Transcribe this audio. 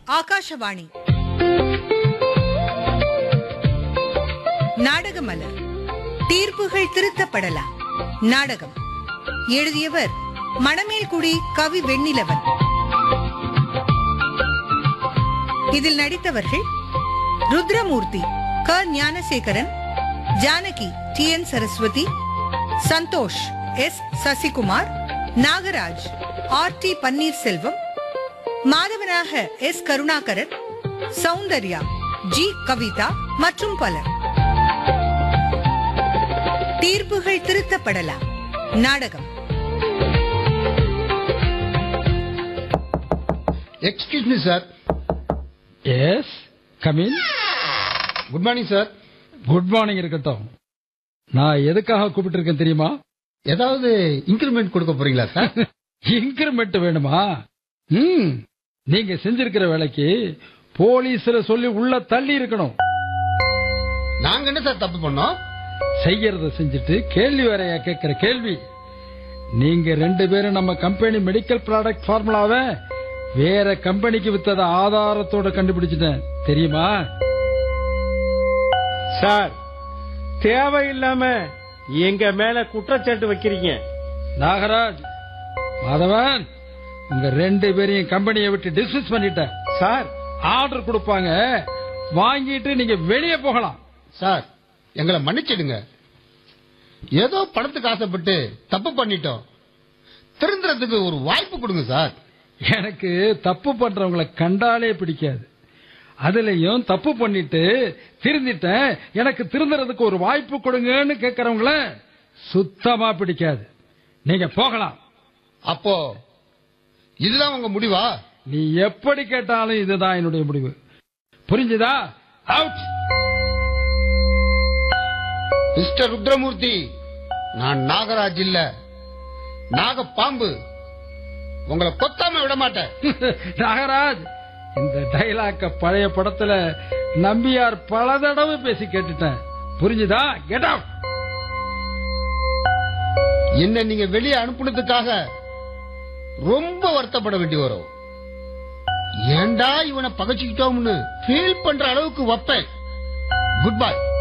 ஆகாஷவாணி நாடகமலர் தீர்ப்புகள் திருத்தப்படலாம் நாடகம் எழுதியவர் மணமேல்குடி கவி வெண்ணிலவன் இதில் நடித்தவர்கள் ருத்ரமூர்த்தி க Gnanasekaran Janaki T N Saraswathi Santosh S Sasikumar Nagaraj R T Panneerselvam மாதவனாக எஸ் கருணாகரன் சௌந்தர்யா ஜி கவிதா மற்றும் பலர் தீர்ப்புகள் திருத்தப்படலாம் நாடகம் excuse me sir yes come in good morning sir good morning இருக்கட்டும் நான் எதுக்காக கூப்பிட்டு தெரியுமா ஏதாவது இன்கிரிமெண்ட் கொடுக்க போறீங்களா சார் இன்கிரிமெண்ட் வேணுமா ம் நீங்க செஞ்சிருக்கிற வேலைக்கு போலீஸ்ல சொல்லி உள்ள தள்ளி இருக்கணும் நாங்க என்ன சார் தப்பு பண்ணோம் செய்யறத செஞ்சுட்டு கேள்வி வேறையா கேட்கிற கேள்வி நீங்க ரெண்டு பேரும் நம்ம கம்பெனி மெடிக்கல் ப்ராடக்ட் ஃபார்முலாவை வேற கம்பெனிக்கு வித்தத ஆதாரத்தோட கண்டுபிடிச்சிட்டேன் தெரியுமா சார் தேவையில்லாம எங்க மேல குற்றச்சாட்டு வைக்கிறீங்க நாகராஜ் மாதவன் உங்க ரெண்டு பேரையும் கம்பெனியை விட்டு டிஸ்மிஸ் பண்ணிட்டேன் சார் ஆர்டர் கொடுப்பாங்க வாங்கிட்டு நீங்க வெளியே போகலாம் சார் எங்களை மன்னிச்சிடுங்க ஏதோ பணத்துக்கு ஆசைப்பட்டு தப்பு பண்ணிட்டோம் திருந்துறதுக்கு ஒரு வாய்ப்பு கொடுங்க சார் எனக்கு தப்பு பண்றவங்களை கண்டாலே பிடிக்காது அதுலயும் தப்பு பண்ணிட்டு திருந்திட்டேன் எனக்கு திருந்துறதுக்கு ஒரு வாய்ப்பு கொடுங்கன்னு கேக்குறவங்கள சுத்தமா பிடிக்காது நீங்க போகலாம் அப்போ இதுதான் உங்க முடிவா நீ எப்படி கேட்டாலும் இதுதான் என்னுடைய முடிவு புரிஞ்சுதா அவுட் மிஸ்டர் ருத்ரமூர்த்தி நான் நாகராஜ் இல்ல நாக பாம்பு உங்களை கொத்தாம விட மாட்டேன் நாகராஜ் இந்த டைலாக்க பழைய படத்துல நம்பியார் பல தடவை பேசி கேட்டுட்டேன் புரிஞ்சுதா கெட் அவுட் என்ன நீங்க வெளியே அனுப்புனதுக்காக ரொம்ப வருத்தப்பட வேண்டி வரும் ஏண்டா இவனை பகச்சுக்கிட்டோம்னு ஃபீல் பண்ற அளவுக்கு வைப்பேன் குட் பை